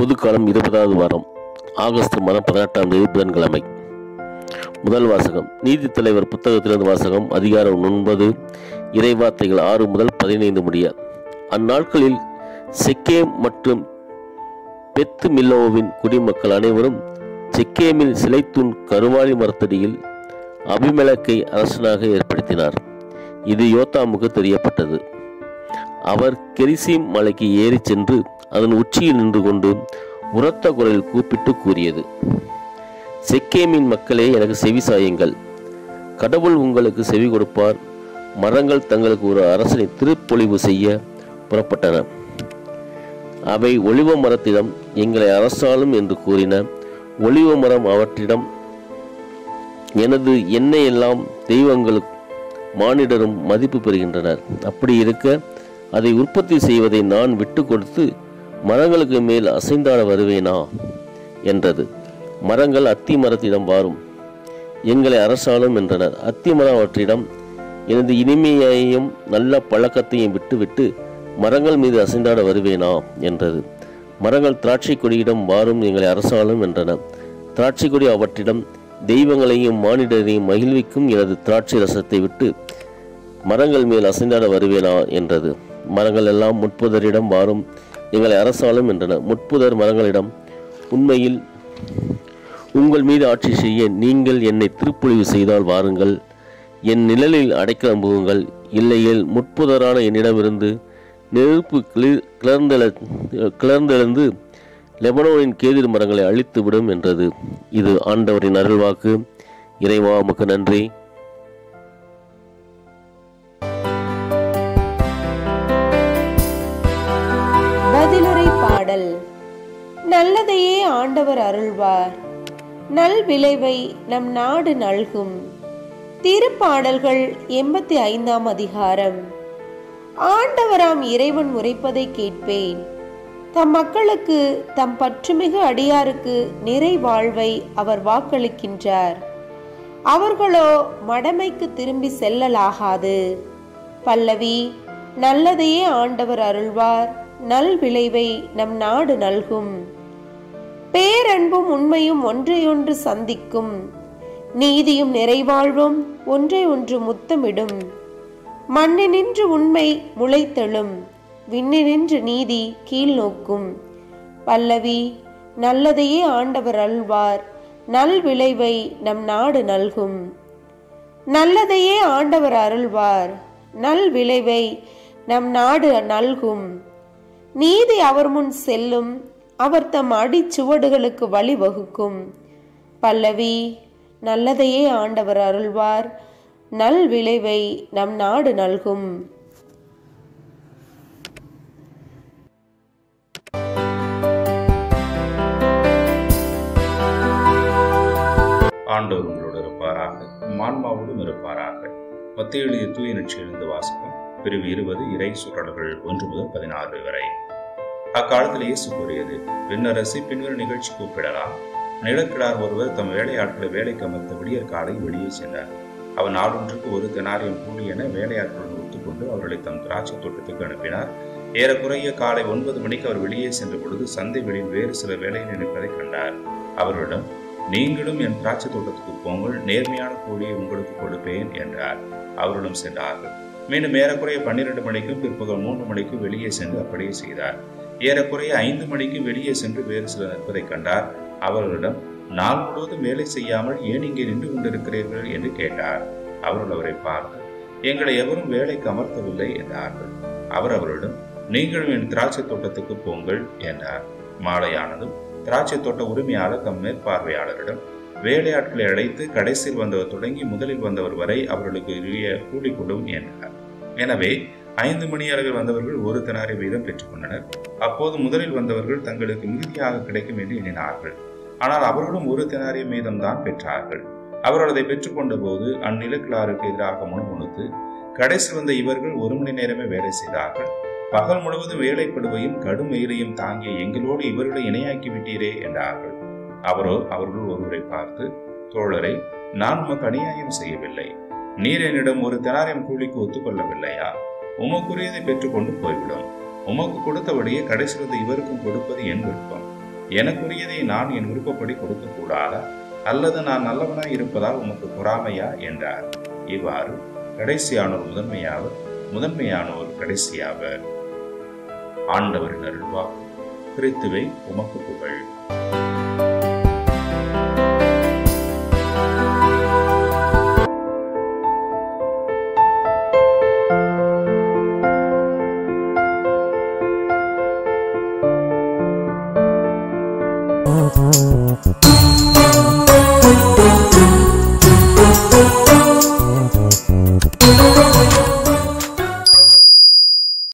பொதுக்காலம் இருபதாவது வாரம் ஆகஸ்ட் மாதம் பதினெட்டாம் தேதி புதன்கிழமை முதல் வாசகம் நீதித்தலைவர் புத்தகத்திலிருந்து வாசகம் அதிகாரம் ஒன்பது இறைவார்த்தைகள் ஆறு முதல் பதினைந்து முடிய அந்நாட்களில் செக்கேம் மற்றும் பெத்து மில்லோவின் குடிமக்கள் அனைவரும் செக்கேமில் சிலைத்தூண் கருவாலி மரத்தடியில் அபிமெலக்கை அரசனாக ஏற்படுத்தினார் இது யோத்தாமுக்கு தெரியப்பட்டது அவர் கெரிசீம் மலைக்கு ஏறிச் சென்று அதன் உச்சியில் நின்று கொண்டு உரத்த குரலில் கூப்பிட்டு கூறியது செக்கேமின் மக்களே எனக்கு செவி சாயுங்கள் கடவுள் உங்களுக்கு செவி கொடுப்பார் மரங்கள் தங்களுக்கு ஒரு அரசனை திருப்பொழிவு செய்ய புறப்பட்டன அவை ஒளிவ மரத்திடம் எங்களை அரசாளும் என்று கூறின ஒளிவ மரம் அவற்றிடம் எனது எண்ணெய் எல்லாம் தெய்வங்களுக்கு மானிடரும் மதிப்பு பெறுகின்றனர் அப்படி இருக்க அதை உற்பத்தி செய்வதை நான் விட்டு கொடுத்து மரங்களுக்கு மேல் அசைந்தாட வருவேனா என்றது மரங்கள் அத்தி மரத்திடம் வாரும் எங்களை அரசாளும் என்றனர் அத்தி மரம் அவற்றிடம் எனது இனிமையையும் நல்ல பழக்கத்தையும் விட்டுவிட்டு மரங்கள் மீது அசைந்தாட வருவேனா என்றது மரங்கள் திராட்சை கொடியிடம் வாரும் எங்களை அரசாளும் என்றன திராட்சை கொடி அவற்றிடம் தெய்வங்களையும் மானிடரையும் மகிழ்விக்கும் எனது திராட்சை ரசத்தை விட்டு மரங்கள் மேல் அசைந்தாட வருவேனா என்றது மரங்கள் எல்லாம் முட்புதரிடம் வாரும் எங்களை அரசாளும் என்றன முட்புதர் மரங்களிடம் உண்மையில் உங்கள் மீது ஆட்சி செய்ய நீங்கள் என்னை திருப்பொழிவு செய்தால் வாருங்கள் என் நிழலில் அடைக்கலம் புகுங்கள் இல்லையேல் முட்புதரான என்னிடமிருந்து நெருப்பு கிளி- கிளர்ந்தெழ கிளர்ந்தெழுந்து லெபனோனின் கேதிர் மரங்களை அழித்துவிடும் என்றது இது ஆண்டவரின் அருள்வாக்கு இறைவா உமக்கு நன்றி பதிலுரை பாடல் நல்லதையே ஆண்டவர் அருள்வார் நல் விளைவை நம் நாடு நல்கும் திருப்பாடல்கள் எண்பத்தி ஐந்தாம் அதிகாரம் ஆண்டவராம் இறைவன் உரைப்பதை கேட்பேன் தம் மக்களுக்கு தம் பற்றுமிகு அடியாருக்கு நிறை வாழ்வை அவர் வாக்களிக்கின்றார் அவர்களோ மடமைக்கு திரும்பி செல்லலாகாது பல்லவி நல்லதையே ஆண்டவர் அருள்வார் நல் விளைவை நம் நாடு நல்கும் பேரன்பும் உண்மையும் ஒன்றையொன்று சந்திக்கும் நீதியும் நிறைவாழ்வும் ஒன்றை ஒன்று முத்தமிடும் மண்ணினின்று உண்மை முளைத்தெழும் விண்ணினின்று நீதி கீழ் நோக்கும் பல்லவி நல்லதையே ஆண்டவர் அல்வார் நல் விளைவை நம் நாடு நல்கும் நல்லதையே ஆண்டவர் அருள்வார் நல் விளைவை நம் நாடு நல்கும் நீதி அவர் முன் செல்லும் அவர் தம் அடிச்சுவடுகளுக்கு வழிவகுக்கும் பல்லவி நல்லதையே ஆண்டவர் அருள்வார் நல் விளைவை நம் நாடு நல்கும் ஆண்டவர் உங்களோடு இருப்பாராக மான்மாவோடும் இருப்பாராக மத்திய எழுதிய தூய நட்சியிலிருந்து வாசகம் பிரிவு இருபது இறை சுற்றல்கள் ஒன்று முதல் பதினாறு வரை அக்காலத்தில் இயேசு கூறியது விண்ணரசை பின்வரும் நிகழ்ச்சி கூப்பிடலாம் நிலக்கிழார் ஒருவர் தம் வேலையாட்களை வேலைக்கு அமர்த்த விடியற் காலை வெளியே சென்றார் அவன் நாளொன்றுக்கு ஒரு தெனாரியம் கூலி என வேலையாட்களுடன் ஒத்துக்கொண்டு அவர்களை தம் திராட்சை தோட்டத்துக்கு அனுப்பினார் ஏறக்குறைய காலை ஒன்பது மணிக்கு அவர் வெளியே சென்ற பொழுது சந்தை வெளியில் வேறு சில வேலையில் நினைப்பதை கண்டார் அவர்களிடம் நீங்களும் என் திராட்சை தோட்டத்துக்கு போங்கள் நேர்மையான கூலியை உங்களுக்கு கொடுப்பேன் என்றார் அவர்களும் சென்றார்கள் மீண்டும் ஏறக்குறைய பன்னிரண்டு மணிக்கும் பிற்பகல் மூன்று மணிக்கும் வெளியே சென்று அப்படியே செய்தார் ஏறக்குறைய ஐந்து மணிக்கு வெளியே சென்று வேறு சிலர் நிற்பதைக் கண்டார் அவர்களிடம் நாள் முழுவதும் வேலை செய்யாமல் ஏன் இங்கே நின்று கொண்டிருக்கிறீர்கள் என்று கேட்டார் அவர்கள் அவரை பார்த்து எங்களை எவரும் வேலைக்கு அமர்த்தவில்லை என்றார்கள் அவர் அவரிடம் நீங்களும் என் திராட்சை தோட்டத்துக்கு போங்கள் என்றார் மாலையானதும் திராட்சை தோட்ட உரிமையாளர் தம் மேற்பார்வையாளரிடம் வேலையாட்களை அழைத்து கடைசியில் வந்தவர் தொடங்கி முதலில் வந்தவர் வரை அவர்களுக்கு உரிய கூலி கொடும் என்றார் எனவே ஐந்து மணி அளவில் வந்தவர்கள் ஒரு தெனாரி வீதம் பெற்றுக்கொண்டனர் அப்போது முதலில் வந்தவர்கள் தங்களுக்கு மிகுதியாக கிடைக்கும் என்று எண்ணினார்கள் ஆனால் அவர்களும் ஒரு தெனாரிய மீதம் தான் பெற்றார்கள் அவர்கள் அதை பெற்றுக்கொண்ட போது அந்நிலக்கிழாருக்கு எதிராக முணுமுணுத்து கடைசி வந்த இவர்கள் ஒரு மணி நேரமே வேலை செய்தார்கள் பகல் முழுவதும் வேலைப்படுவையும் கடும் வெயிலையும் தாங்கிய எங்களோடு இவர்களை இணையாக்கி விட்டீரே என்றார்கள் அவரோ அவர்கள் ஒருவரை பார்த்து தோழரை நான் உமக்கு அநியாயம் செய்யவில்லை நீர் என்னிடம் ஒரு தெனாரியம் கூலிக்கு ஒத்துக்கொள்ளவில்லையா உமக்குரியதை பெற்றுக்கொண்டு போய்விடும் உமக்கு கொடுத்தபடியே கடைசி வந்த இவருக்கும் கொடுப்பது என் விருப்பம் எனக்குரியதை நான் என் விருப்பப்படி கொடுக்க கூடாதா அல்லது நான் நல்லவனாய் இருப்பதால் உமக்கு பொறாமையா என்றார் இவ்வாறு கடைசியானோர் முதன்மையாவர் முதன்மையானோர் கடைசியாவர் ஆண்டவரின் அருள்வா கிறித்துவை உமக்கு புகழ்